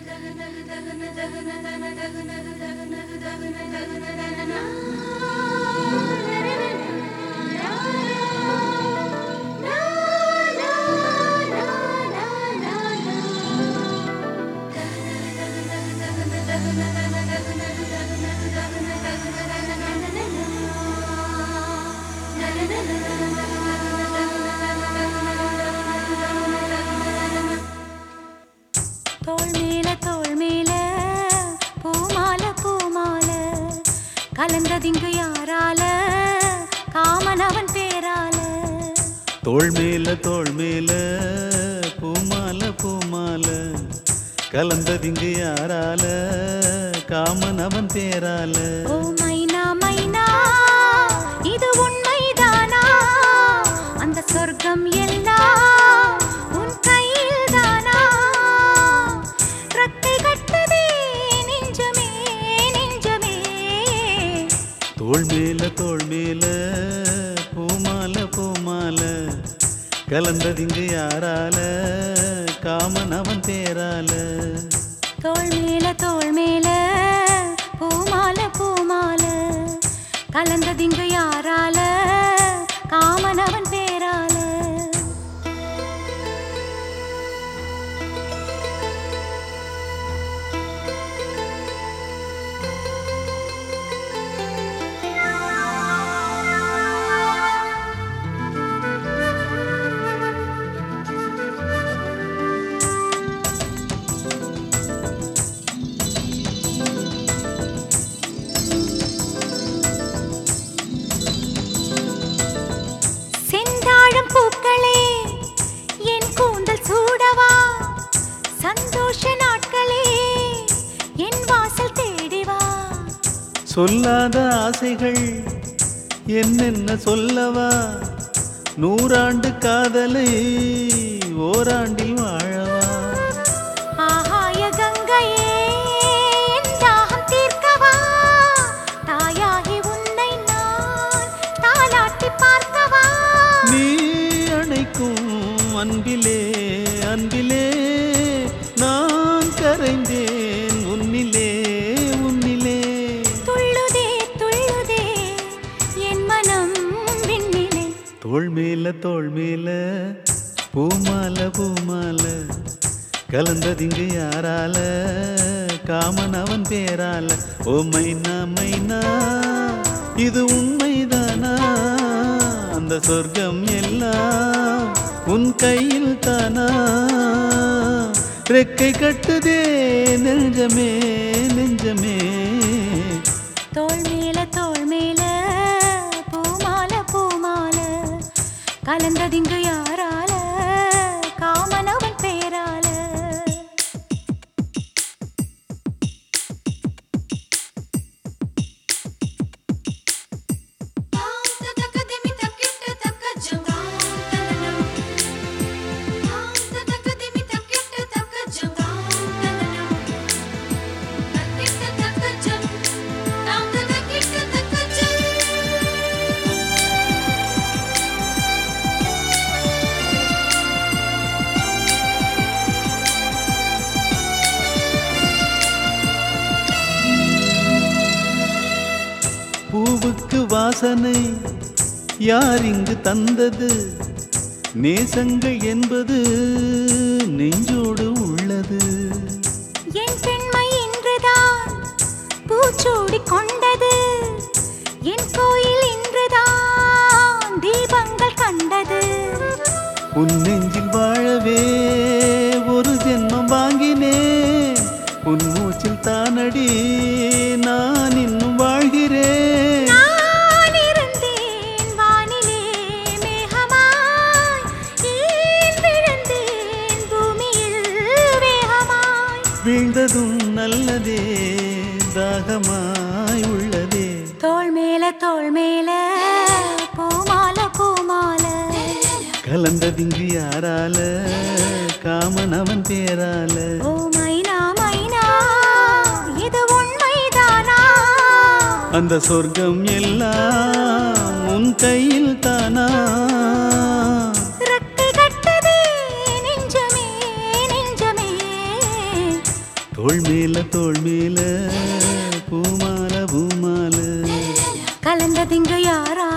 தோள் மேல தோள் மேல பூமால பூமால கலந்ததிங்கு யாரால காமன் அவன் பேரால தோள் மேல தோள் மேல பூமால பூமால கலந்ததிங்கு யாரால காமன் அவன் பேரால ஓ மைனா மைனா இது உண்மைதானா அந்த சொர்க்கம் எல்லாம் உன் கையில் தானா ரத்தை கட்டுதே நெஞ்சமே நெஞ்சமே தோள் மேல தோள் மேல பூமால பூமால கலந்ததிங்கு யாரால காமன் அவன் பேரால தோள் மேல தோள் மேல பூமால பூமால கலந்ததிங்கு யாரால காமன் அவன் பேரால செந்தாழம் பூக்களே என் கூந்தல் சூடவா சந்தோஷ நாட்களே என் வாசல் தேடிவா சொல்லாத ஆசைகள் என்னென்ன சொல்லவா நூறாண்டு காதலை ஓராண்டில் வாழவா ஆகாய கங்கையே என் தாகம் தீர்க்கவா தாயாகி உன்னை நான் தாலாட்டி பார்க்கவா நீ அணைக்கும் அன்பிலே அன்பிலே நான் கரைந்தேன் உன்னிலே உன்னிலே துள்ளுதே துள்ளுதே என் மனம் விண்ணிலே தோள் மேல தோள் மேல பூமால பூமால கலந்ததிங்கு யாரால காமன் அவன் பேரால ஓ மைனா மைனா இது உண்மைதானா அந்த சொர்க்கம் எல்லாம் உன் கையில் தானா ரெக்கை கட்டுதே நெஞ்சமே நெஞ்சமே தோள் மேல தோள் மேல பூமால பூமால கலந்ததிங்கு யாரால காமன் அவன் பேரால பூவுக்கு வாசனை யார் இங்கு தந்தது நேசங்கள் என்பது நெஞ்சோடு உள்ளது என் பெண்மை இன்றுதான் பூச்சூடி கொண்டது என் கோயில் இன்றுதான் தீபங்கள் கண்டது உன் நெஞ்சில் வாழவே ஒரு ஜென்மம் வாங்கினேன் உன் மூச்சில் தானடி நான் இன்னும் வாழ்கிறேன் நான் இருந்தேன் வானிலே மேகமாய் ஏன் விழுந்தேன் பூமியில் வேகமாய் வீழ்ந்ததும் நல்லதே தாகமாய் உள்ளதே தோள் மேல தோள் மேல பூமால பூமால கலந்ததிங்கு யாரால காமன் அவன் பேரால ஓ மைனா மைனா இது உண்மைதானா அந்த சொர்க்கம் எல்லாம் உன் கையில் தானா ரெக்கை கட்டுதே நெஞ்சமே நெஞ்சமே தோள் மேல தோள் மேல பூமால பூமால கலந்ததிங்கு யாரால